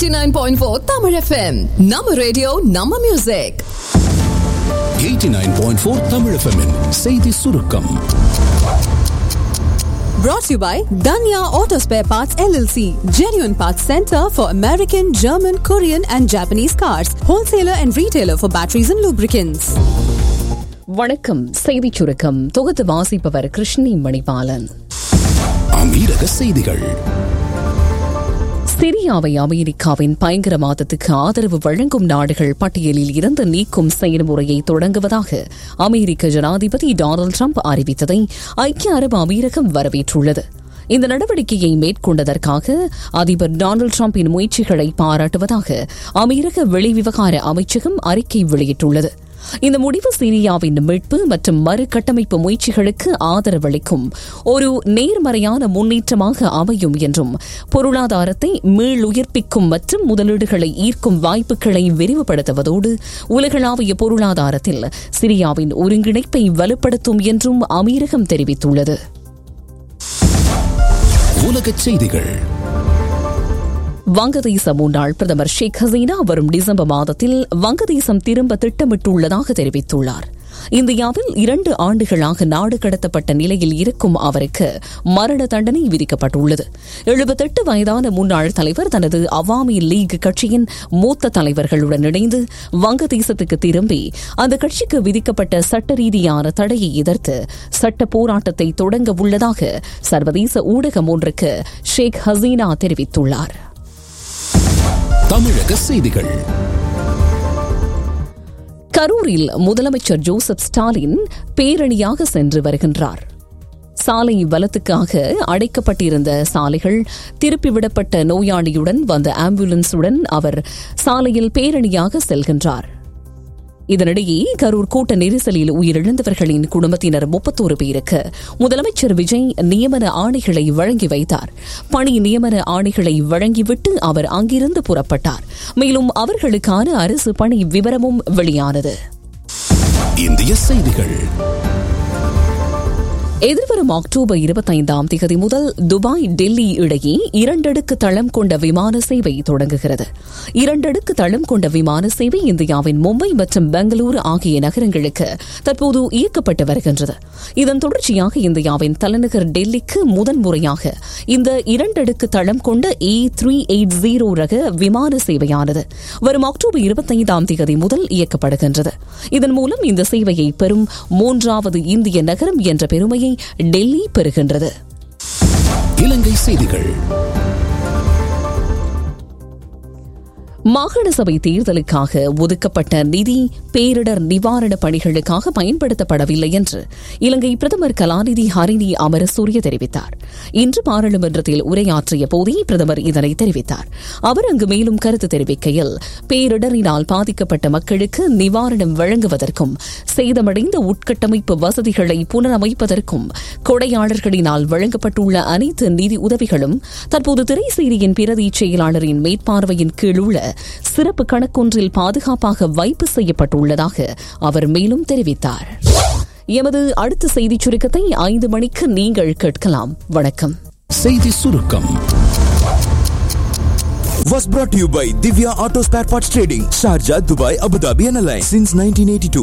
89.4 Tamil FM. நம்ம radio நம்ம music 89.4 Tamil FM -இன் செய்தி சுருக்கம் brought to you by Danya Auto Spare Parts LLC, genuine parts center for American, German, Korean and Japanese cars, wholesaler and retailer for batteries and lubricants. வணக்கம் செய்திச் சுருக்கம் தொகுத்து வாசிப்பவர் கிருஷ்ணி மணிபாலன் அமீரக செய்திகள் சிரியாவை அமெரிக்காவின் பயங்கரவாதத்துக்கு ஆதரவு வழங்கும் நாடுகள் பட்டியலில் இருந்து நீக்கும் செயல்முறையை தொடங்குவதாக அமெரிக்க ஜனாதிபதி டொனால்டு ட்ரம்ப் அறிவித்ததை ஐக்கிய அரபு அமீரகம் வரவேற்றுள்ளது இந்த நடவடிக்கையை மேற்கொண்டதற்காக அதிபர் டொனால்டு டிரம்பின் முயற்சிகளை பாராட்டுவதாக அமீரக வெளிவிவகார அமைச்சகம் அறிக்கை வெளியிட்டுள்ளது இந்த முடிவு சிரியாவின் மீட்பு மற்றும் மறுகட்டமைப்பு முயற்சிகளுக்கு ஆதரவளிக்கும் ஒரு நேர்மறையான முன்னேற்றமாக அமையும் என்றும் பொருளாதாரத்தை மீளுயிர்ப்பிக்கும் மற்றும் முதலீடுகளை ஈர்க்கும் வாய்ப்புகளை விரிவுபடுத்துவதோடு உலகளாவிய பொருளாதாரத்தில் சிரியாவின் ஒருங்கிணைப்பை வலுப்படுத்தும் என்றும் அமீரகம் தெரிவித்துள்ளது உலகச் செய்திகள் வங்கதேச முன்னாள் பிரதமர் ஷேக் ஹசீனா வரும் டிசம்பர் மாதத்தில் வங்கதேசம் திரும்ப திட்டமிட்டுள்ளதாக தெரிவித்துள்ளார் இந்தியாவில் இரண்டு ஆண்டுகளாக நாடு கடத்தப்பட்ட நிலையில் இருக்கும் அவருக்கு மரண தண்டனை விதிக்கப்பட்டுள்ளது எழுபத்தெட்டு வயதான முன்னாள் தலைவர் தனது அவாமி லீக் கட்சியின் மூத்த தலைவர்களுடன் இணைந்து வங்கதேசத்துக்கு திரும்பி அந்த கட்சிக்கு விதிக்கப்பட்ட சட்ட ரீதியான தடையை எதிர்த்து சட்ட போராட்டத்தை தொடங்க உள்ளதாக சர்வதேச ஊடகம் ஒன்றுக்கு ஷேக் ஹசீனா தெரிவித்துள்ளார் தமிழக செய்திகள் கரூரில் முதலமைச்சர் ஜோசப் ஸ்டாலின் பேரணியாக சென்று வருகின்றார் சாலை வலத்துக்காக அடைக்கப்பட்டிருந்த சாலைகள் திருப்பிவிடப்பட்ட நோயாளியுடன் வந்த ஆம்புலன்ஸுடன் அவர் சாலையில் பேரணியாக செல்கின்றார் இதனிடையே கரூர் கூட்ட நெரிசலில் உயிரிழந்தவர்களின் குடும்பத்தினர் முப்பத்தோரு பேருக்கு முதலமைச்சர் விஜய் நியமன ஆணைகளை வழங்கி வைத்தார் பணி நியமன ஆணைகளை வழங்கிவிட்டு அவர் அங்கிருந்து புறப்பட்டார் மேலும் அவர்களுக்கான அரசு பணி விவரமும் வெளியானது இந்திய செய்திகள் எதிர்வரும் அக்டோபர் இருபத்தைந்தாம் தேதி முதல் துபாய் டெல்லி இடையே இரண்டடுக்கு தளம் கொண்ட விமான சேவை தொடங்குகிறது இரண்டடுக்கு தளம் கொண்ட விமான சேவை இந்தியாவின் மும்பை மற்றும் பெங்களூரு ஆகிய நகரங்களுக்கு தற்போது இயக்கப்பட்டு வருகின்றது இதன் தொடர்ச்சியாக இந்தியாவின் தலைநகர் டெல்லிக்கு முதன்முறையாக இந்த இரண்டடுக்கு தளம் கொண்ட ஏ த்ரீ எயிட் ஜீரோ ரக விமான சேவையானது வரும் அக்டோபர் இருபத்தைந்தாம் தேதி முதல் இயக்கப்படுகின்றது இதன் மூலம் இந்த சேவையை பெறும் மூன்றாவது இந்திய நகரம் என்ற பெருமையை டெல்லி பெறுகின்றது இலங்கை செய்திகள் மாகாண சபை தேர்தலுக்காக ஒதுக்கப்பட்ட நிதி பேரிடர் நிவாரண பணிகளுக்காக பயன்படுத்தப்படவில்லை என்று இலங்கை பிரதமர் கலாநிதி ஹரிணி அமரசூரிய தெரிவித்தார் இன்று பாராளுமன்றத்தில் உரையாற்றிய போதே பிரதமர் இதனை தெரிவித்தார் அவர் அங்கு மேலும் கருத்து தெரிவிக்கையில் பேரிடரினால் பாதிக்கப்பட்ட மக்களுக்கு நிவாரணம் வழங்குவதற்கும் சேதமடைந்த உட்கட்டமைப்பு வசதிகளை புனரமைப்பதற்கும் கொடையாளர்களினால் வழங்கப்பட்டுள்ள அனைத்து நிதி உதவிகளும் தற்போது திரைசேரியின் பிரதி செயலாளரின் மேற்பார்வையின் கீழ் உள்ள சிறப்பு கணக்கொன்றில் பாதுகாப்பாக வைப்பு செய்யப்பட்டுள்ளதாக அவர் மேலும் தெரிவித்தார் எமது அடுத்த செய்திச் சுருக்கத்தை ஐந்து மணிக்கு நீங்கள் கேட்கலாம் வணக்கம் செய்தி சுருக்கம் was brought to you by Divya Auto Spare Parts Trading, Sharjah, Dubai, Abu Dhabi and Alliance since 1982.